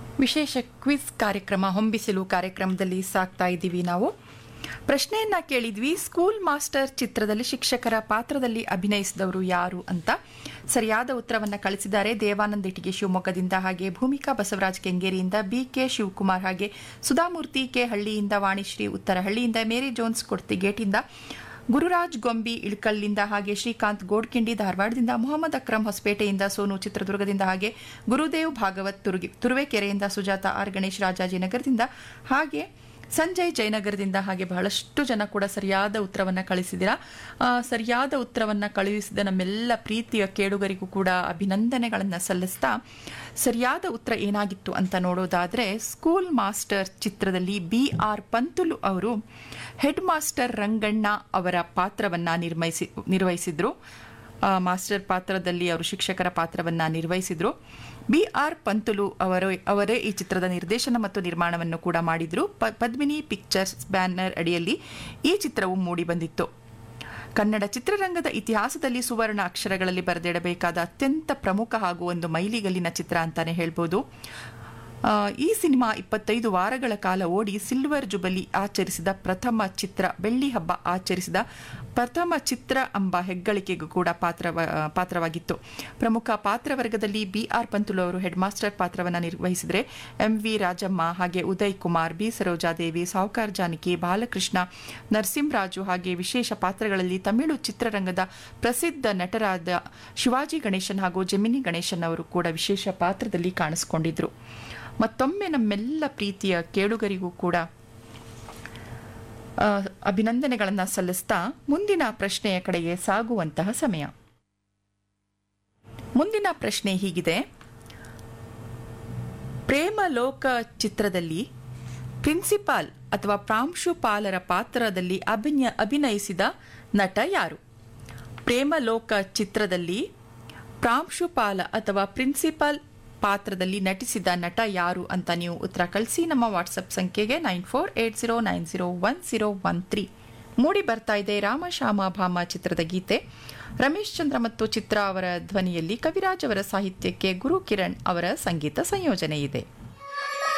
ವಿಶೇಷ ಕ್ವಿಜ್ ಕಾರ್ಯಕ್ರಮ ಹೊಂಬಿಸಿಲು ಕಾರ್ಯಕ್ರಮದಲ್ಲಿ ಸಾಕ್ತಾ ಇದ್ದೀವಿ ನಾವು ಪ್ರಶ್ನೆಯನ್ನ ಕೇಳಿದ್ವಿ ಸ್ಕೂಲ್ ಮಾಸ್ಟರ್ ಚಿತ್ರದಲ್ಲಿ ಶಿಕ್ಷಕರ ಪಾತ್ರದಲ್ಲಿ ಅಭಿನಯಿಸಿದವರು ಯಾರು ಅಂತ ಸರಿಯಾದ ಉತ್ತರವನ್ನ ಕಳಿಸಿದ್ದಾರೆ ದೇವಾನಂದ್ ಇಟಿಗೆ ಶಿವಮೊಗ್ಗದಿಂದ ಹಾಗೆ ಭೂಮಿಕಾ ಬಸವರಾಜ್ ಕೆಂಗೇರಿಯಿಂದ ಬಿ ಕೆ ಶಿವಕುಮಾರ್ ಹಾಗೆ ಸುಧಾಮೂರ್ತಿ ಕೆ ಹಳ್ಳಿಯಿಂದ ವಾಣಿಶ್ರೀ ಉತ್ತರಹಳ್ಳಿಯಿಂದ ಮೇರಿ ಜೋನ್ಸ್ ಕೊಡ್ತಿಗೇಟಿಂದ ಗುರುರಾಜ್ ಗೊಂಬಿ ಇಳ್ಕಲ್ನಿಂದ ಹಾಗೆ ಶ್ರೀಕಾಂತ್ ಗೋಡ್ಕಿಂಡಿ ಧಾರವಾಡದಿಂದ ಮೊಹಮ್ಮದ್ ಅಕ್ರಮ್ ಹೊಸಪೇಟೆಯಿಂದ ಸೋನು ಚಿತ್ರದುರ್ಗದಿಂದ ಹಾಗೆ ಗುರುದೇವ್ ಭಾಗವತ್ ತುರುಗಿ ತುರುವೇಕೆರೆಯಿಂದ ಸುಜಾತ ಆರ್ ಗಣೇಶ್ ರಾಜಾಜಿನಗರದಿಂದ ಹಾಗೆ ಸಂಜಯ್ ಜಯನಗರದಿಂದ ಹಾಗೆ ಬಹಳಷ್ಟು ಜನ ಕೂಡ ಸರಿಯಾದ ಉತ್ತರವನ್ನು ಕಳಿಸಿದ್ದೀರಾ ಆ, ಸರಿಯಾದ ಉತ್ತರವನ್ನು ಕಳುಹಿಸಿದ ನಮ್ಮೆಲ್ಲ ಪ್ರೀತಿಯ ಕೇಳುಗರಿಗೂ ಕೂಡ ಅಭಿನಂದನೆಗಳನ್ನು ಸಲ್ಲಿಸ್ತಾ ಸರಿಯಾದ ಉತ್ತರ ಏನಾಗಿತ್ತು ಅಂತ ನೋಡೋದಾದ್ರೆ ಸ್ಕೂಲ್ ಮಾಸ್ಟರ್ ಚಿತ್ರದಲ್ಲಿ ಬಿ ಆರ್ ಪಂತುಲು ಅವರು ಹೆಡ್ ಮಾಸ್ಟರ್ ರಂಗಣ್ಣ ಅವರ ಪಾತ್ರವನ್ನ ನಿರ್ವಹಿಸಿ ನಿರ್ವಹಿಸಿದ್ರು ಆ, ಮಾಸ್ಟರ್ ಪಾತ್ರದಲ್ಲಿ ಅವರು ಶಿಕ್ಷಕರ ಪಾತ್ರವನ್ನ ನಿರ್ವಹಿಸಿದ್ರು ಬಿ ಆರ್ ಪಂತುಲು ಅವರು ಅವರೇ ಈ ಚಿತ್ರದ ನಿರ್ದೇಶನ ಮತ್ತು ನಿರ್ಮಾಣವನ್ನು ಕೂಡ ಮಾಡಿದ್ರು ಪ- ಪದ್ಮಿನಿ ಪಿಕ್ಚರ್ಸ್ ಬ್ಯಾನರ್ ಅಡಿಯಲ್ಲಿ ಈ ಚಿತ್ರವು ಮೂಡಿ ಬಂದಿತ್ತು ಕನ್ನಡ ಚಿತ್ರರಂಗದ ಇತಿಹಾಸದಲ್ಲಿ ಸುವರ್ಣ ಅಕ್ಷರಗಳಲ್ಲಿ ಬರೆದಿಡಬೇಕಾದ ಅತ್ಯಂತ ಪ್ರಮುಖ ಹಾಗೂ ಒಂದು ಮೈಲಿಗಲ್ಲಿನ ಚಿತ್ರ ಅಂತಾನೆ ಹೇಳ್ಬೋದು ಆ, ಈ ಸಿನಿಮಾ ಇಪ್ಪತ್ತೈದು ವಾರಗಳ ಕಾಲ ಓಡಿ ಸಿಲ್ವರ್ ಜುಬಲಿ ಆಚರಿಸಿದ ಪ್ರಥಮ ಚಿತ್ರ ಬೆಳ್ಳಿ ಹಬ್ಬ ಆಚರಿಸಿದ ಪ್ರಥಮ ಚಿತ್ರ ಎಂಬ ಹೆಗ್ಗಳಿಕೆಗೂ ಕೂಡ ಪಾತ್ರ ಪಾತ್ರವಾಗಿತ್ತು ಪ್ರಮುಖ ಪಾತ್ರವರ್ಗದಲ್ಲಿ ಬಿ ಆರ್ ಪಂತುಲು ಅವರು ಹೆಡ್ ಮಾಸ್ಟರ್ ಪಾತ್ರವನ್ನು ನಿರ್ವಹಿಸಿದರೆ ಎಂ ವಿ ರಾಜಮ್ಮ ಹಾಗೆ ಉದಯ್ ಕುಮಾರ್ ಬಿ ಸರೋಜಾದೇವಿ ಸಾವುಕಾರ್ ಜಾನಕಿ ಬಾಲಕೃಷ್ಣ ನರಸಿಂಹರಾಜು ಹಾಗೆ ವಿಶೇಷ ಪಾತ್ರಗಳಲ್ಲಿ ತಮಿಳು ಚಿತ್ರರಂಗದ ಪ್ರಸಿದ್ಧ ನಟರಾದ ಶಿವಾಜಿ ಗಣೇಶನ್ ಹಾಗೂ ಜಮಿನಿ ಗಣೇಶನ್ ಅವರು ಕೂಡ ವಿಶೇಷ ಪಾತ್ರದಲ್ಲಿ ಕಾಣಿಸಿಕೊಂಡಿದ್ರು ಮತ್ತೊಮ್ಮೆ ನಮ್ಮೆಲ್ಲ ಪ್ರೀತಿಯ ಕೇಳುಗರಿಗೂ ಕೂಡ ಆ, ಅಭಿನಂದನೆಗಳನ್ನು ಸಲ್ಲಿಸ್ತಾ ಮುಂದಿನ ಪ್ರಶ್ನೆಯ ಕಡೆಗೆ ಸಾಗುವಂತಹ ಸಮಯ ಮುಂದಿನ ಪ್ರಶ್ನೆ ಹೀಗಿದೆ ಪ್ರೇಮ ಲೋಕ ಚಿತ್ರದಲ್ಲಿ ಪ್ರಿನ್ಸಿಪಾಲ್ ಅಥವಾ ಪ್ರಾಂಶುಪಾಲರ ಪಾತ್ರದಲ್ಲಿ ಅಭಿನಯ ಅಭಿನಯಿಸಿದ ನಟ ಯಾರು ಪ್ರೇಮ ಲೋಕ ಚಿತ್ರದಲ್ಲಿ ಪ್ರಾಂಶುಪಾಲ ಅಥವಾ ಪ್ರಿನ್ಸಿಪಾಲ್ ಪಾತ್ರದಲ್ಲಿ ನಟಿಸಿದ ನಟ ಯಾರು ಅಂತ ನೀವು ಉತ್ತರ ಕಳಿಸಿ ನಮ್ಮ ವಾಟ್ಸಪ್ ಸಂಖ್ಯೆಗೆ nine four eight zero nine zero one zero one three ಮೂಡಿ ಬರ್ತಾ ಇದೆ ರಾಮ ಶ್ಯಾಮ ಭಾಮ ಚಿತ್ರದ ಗೀತೆ ರಮೇಶ್ ಚಂದ್ರ ಮತ್ತು ಚಿತ್ರ ಅವರ ಧ್ವನಿಯಲ್ಲಿ ಕವಿರಾಜ್ ಅವರ ಸಾಹಿತ್ಯಕ್ಕೆ ಗುರು ಕಿರಣ್ ಅವರ ಸಂಗೀತ ಸಂಯೋಜನೆ ಇದೆ